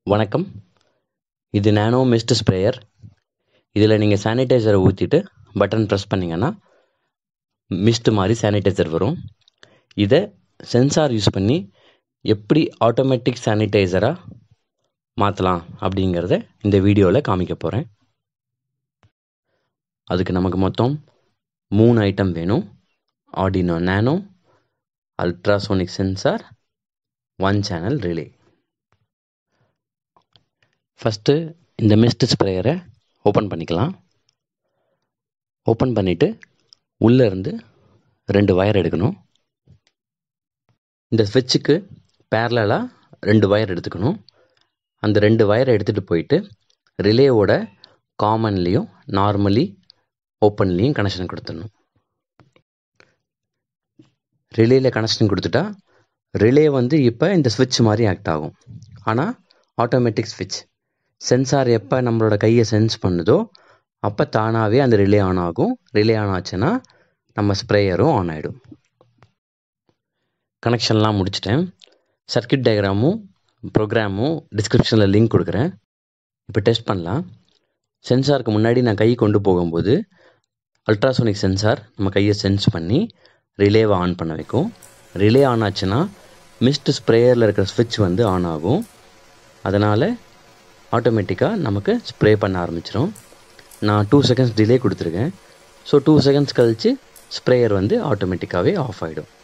வணக்கம் இது நானோ mist sprayer இதில் நீங்கள் சானிடைசரை ஊற்றிட்டு பட்டன் ப்ரெஸ் பண்ணிங்கன்னா மிஸ்ட் மாதிரி சானிடைசர் வரும் இதை சென்சார் யூஸ் பண்ணி எப்படி ஆட்டோமேட்டிக் சானிடைசராக மாற்றலாம் அப்படிங்கிறத இந்த வீடியோவில் காமிக்க போகிறேன் அதுக்கு நமக்கு மொத்தம் மூணு ஐட்டம் வேணும் Arduino nano ultrasonic sensor one channel relay first இந்த மிஸ்ட் ஸ்ப்ரேயரை ஓப்பன் பண்ணிக்கலாம் ஓப்பன் பண்ணிவிட்டு உள்ளே இருந்து ரெண்டு ஒயர் எடுக்கணும் இந்த ஸ்விட்சுக்கு பேரலாக ரெண்டு ஒயர் எடுத்துக்கணும் அந்த ரெண்டு ஒயரை எடுத்துகிட்டு போயிட்டு ரிலேவோட காமன்லேயும் நார்மலி ஓப்பன்லேயும் கனெக்ஷன் கொடுத்துடணும் ரிலேயில் கனெக்ஷன் கொடுத்துட்டா ரிலே வந்து இப்போ இந்த ஸ்விட்ச் மாதிரி ஆக்ட் ஆகும் ஆனால் ஆட்டோமேட்டிக் ஸ்விட்ச் சென்சார் எப்போ நம்மளோட கையை சென்ஸ் பண்ணுதோ அப்போ தானாகவே அந்த ரிலே ஆன் ஆகும் ரிலே ஆன் ஆச்சுன்னா நம்ம ஸ்ப்ரேயரும் ஆன் ஆகிடும் கனெக்ஷன்லாம் முடிச்சிட்டேன் சர்க்கியூட் டயக்ராமும் ப்ரோக்ராமும் டிஸ்கிரிப்ஷனில் லிங்க் கொடுக்குறேன் இப்போ டெஸ்ட் பண்ணலாம் சென்சாருக்கு முன்னாடி நான் கை கொண்டு போகும்போது அல்ட்ராசோனிக் சென்சார் நம்ம கையை சென்ஸ் பண்ணி ரிலேவை ஆன் பண்ண வைக்கும் ரிலே ஆன் ஆச்சுன்னா மிஸ்ட் ஸ்ப்ரேயரில் இருக்கிற ஸ்விட்ச் வந்து ஆன் ஆகும் அதனால் ஆட்டோமேட்டிக்காக நமக்கு ஸ்ப்ரே பண்ண ஆரம்பிச்சிடும் நான் டூ செகண்ட்ஸ் டிலே கொடுத்துருக்கேன் ஸோ டூ செகண்ட்ஸ் கழித்து ஸ்ப்ரேயர் வந்து ஆட்டோமேட்டிக்காகவே ஆஃப் ஆகிடும்